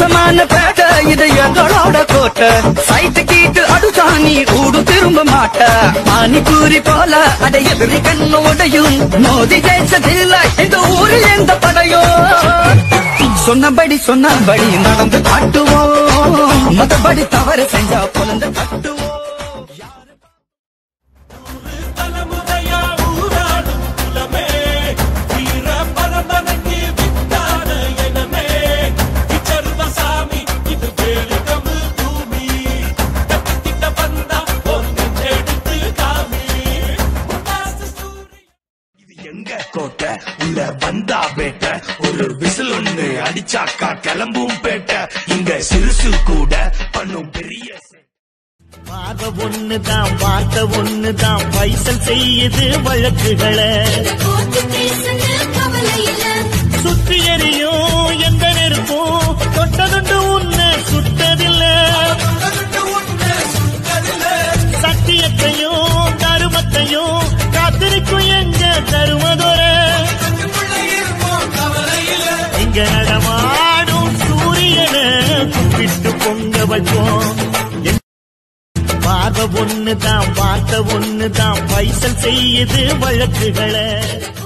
மோசமான பேட்டை இது எங்களோட கோட்டை சைட்டு கீட்டு அடுத்தா நீ ஊடு திரும்ப மாட்ட பானிபூரி போல அடை எதிரி கண்ணு உடையும் மோதி ஜெயிச்சதில்லை இந்த ஊரில் எந்த படையும் சொன்னபடி சொன்னபடி நடந்து காட்டுவோம் மத்தபடி தவறு செஞ்சா பொலந்து கட்டுவோம் தலைமுறையா ஊராடும் குலமே வீர பரம்பரைக்கு வித்தான எனமே இச்சருவசாமி இது வேலு தமிழ் பூமி தப்பித்திட்ட வந்தா ஒன்று எடுத்து காமி முன்னாசு சூரிய இது எங்க கோட்டை உள்ள வந்தா பேட்ட ஒரு விசில் ஒண்ணு அடிச்சாக்கா கிளம்பும் பேட்ட இங்க சிறுசு கூட பண்ணும் பெரிய சேட்டை. வாத ஒண்ணுதான் வார்த்தை ஒண்ணுதான் பைசல் செய்யுது வழக்குகளை போட்டு பேசுங்க கவலை இல்ல சுற்றி எறியும் எந்த நெருப்பும் தொட்டதுண்டு உன்னை சுட்டதில்ல சத்தியத்தையும் தருமத்தையும் காத்திருக்கும் எங்க தருமதொர இங்க நடமாடும் சூரியனை கும்பிட்டு பொங்க வைப்போம் வாத ஒண்ணுதான் வார்த்தை ஒண்ணுதான் பைசல் செய்யுது வழக்குகளை